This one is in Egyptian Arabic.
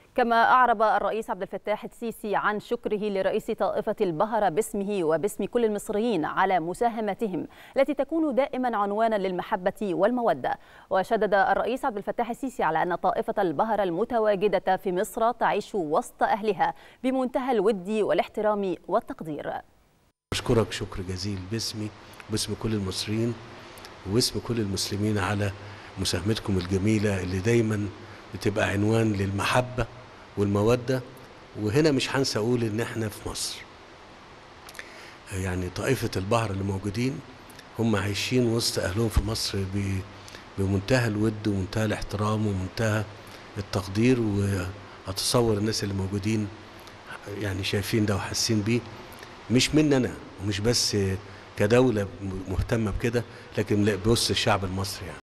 كما أعرب الرئيس عبد الفتاح السيسي عن شكره لرئيس طائفة البهرة باسمه وباسم كل المصريين على مساهمتهم التي تكون دائما عنوانا للمحبة والمودة وشدد الرئيس عبد الفتاح السيسي على أن طائفة البهرة المتواجدة في مصر تعيش وسط أهلها بمنتهى الود والاحترام والتقدير أشكرك شكر جزيل باسمي وباسم كل المصريين واسم كل المسلمين على مساهمتكم الجميلة اللي دايما بتبقى عنوان للمحبة والمودة وهنا مش هنسى أقول إن إحنا في مصر يعني طائفة البحر اللي موجودين هم عايشين وسط أهلهم في مصر بمنتهى الود ومنتهى الاحترام ومنتهى التقدير وأتصور الناس اللي موجودين يعني شايفين ده وحاسين بيه مش مننا أنا ومش بس كدولة مهتمة بكده لكن بوسط الشعب المصري يعني